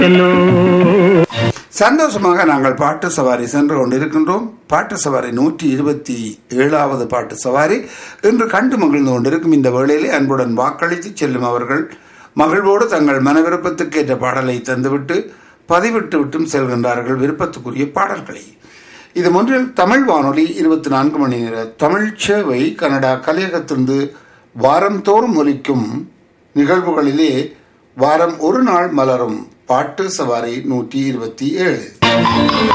சந்தோஷமாக நாங்கள் பாட்டு சவாரி சென்று கொண்டிருக்கின்றோம் பாட்டு சவாரி நூற்றி இருபத்தி ஏழாவது பாட்டு சவாரி இன்று கண்டு மகிழ்ந்து கொண்டிருக்கும் இந்த வேளையிலே அன்புடன் வாக்களித்து செல்லும் அவர்கள் மகிழ்வோடு தங்கள் மனவிருப்பத்துக்கேற்ற பாடலை தந்துவிட்டு பதிவிட்டு விட்டும் செல்கின்றார்கள் விருப்பத்துக்குரிய பாடல்களை இது ஒன்றில் தமிழ் வானொலி இருபத்தி நான்கு மணி நேர தமிழ் சேவை கனடா கலையகத்திலிருந்து வாரந்தோறும் ஒலிக்கும் நிகழ்வுகளிலே வாரம் ஒரு நாள் மலரும் பாட்டு சவாரி நூற்றி இருபத்தி ஏழு